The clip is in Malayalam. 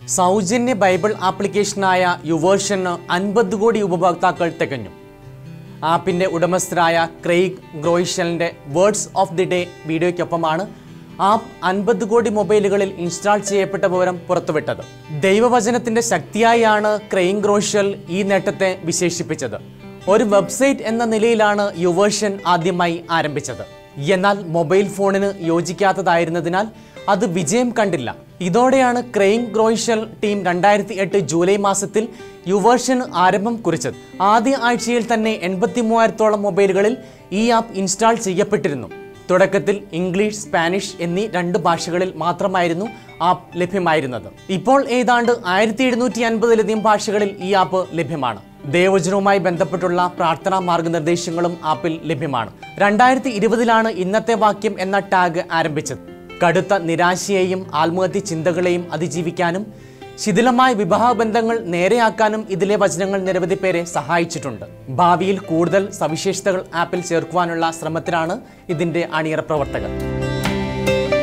സൗജന്യ ബൈബിൾ ആപ്ലിക്കേഷനായ യുവേർഷന് അൻപത് കോടി ഉപഭോക്താക്കൾ തികഞ്ഞു ആപ്പിന്റെ ഉടമസ്ഥരായ ക്രെയ്ഗ് ഗ്രോയിഷലിന്റെ വേർഡ്സ് ഓഫ് ദി ഡേ വീഡിയോയ്ക്കൊപ്പമാണ് ആപ്പ് അൻപത് കോടി മൊബൈലുകളിൽ ഇൻസ്റ്റാൾ ചെയ്യപ്പെട്ട വിവരം പുറത്തുവിട്ടത് ദൈവവചനത്തിന്റെ ശക്തിയായാണ് ക്രെയിങ് ഗ്രോഷ്യൽ ഈ നേട്ടത്തെ വിശേഷിപ്പിച്ചത് ഒരു വെബ്സൈറ്റ് എന്ന നിലയിലാണ് യുവേർഷൻ ആദ്യമായി ആരംഭിച്ചത് എന്നാൽ മൊബൈൽ ഫോണിന് യോജിക്കാത്തതായിരുന്നതിനാൽ അത് വിജയം കണ്ടില്ല ഇതോടെയാണ് ക്രെയിങ് ഗ്രോയിഷൽ ടീം രണ്ടായിരത്തി എട്ട് ജൂലൈ മാസത്തിൽ യുവേർഷന് ആരംഭം കുറിച്ചത് ആദ്യ ആഴ്ചയിൽ തന്നെ എൺപത്തി മൂവായിരത്തോളം മൊബൈലുകളിൽ ഈ ആപ്പ് ഇൻസ്റ്റാൾ ചെയ്യപ്പെട്ടിരുന്നു തുടക്കത്തിൽ ഇംഗ്ലീഷ് സ്പാനിഷ് എന്നീ രണ്ട് ഭാഷകളിൽ മാത്രമായിരുന്നു ആപ്പ് ലഭ്യമായിരുന്നത് ഇപ്പോൾ ഏതാണ്ട് ആയിരത്തി എഴുന്നൂറ്റി അൻപതിലധികം ഭാഷകളിൽ ഈ ആപ്പ് ലഭ്യമാണ് ദേവചനവുമായി ബന്ധപ്പെട്ടുള്ള പ്രാർത്ഥനാ മാർഗനിർദ്ദേശങ്ങളും ആപ്പിൽ ലഭ്യമാണ് രണ്ടായിരത്തി ഇരുപതിലാണ് ഇന്നത്തെ വാക്യം എന്ന ടാഗ് ആരംഭിച്ചത് കടുത്ത നിരാശയെയും ആത്മഹത്യ ചിന്തകളെയും അതിജീവിക്കാനും ശിഥിലമായ വിവാഹബന്ധങ്ങൾ നേരെയാക്കാനും ഇതിലെ വചനങ്ങൾ നിരവധി പേരെ സഹായിച്ചിട്ടുണ്ട് ഭാവിയിൽ കൂടുതൽ സവിശേഷതകൾ ആപ്പിൽ ചേർക്കുവാനുള്ള ശ്രമത്തിലാണ് ഇതിന്റെ അണിയറ പ്രവർത്തകർ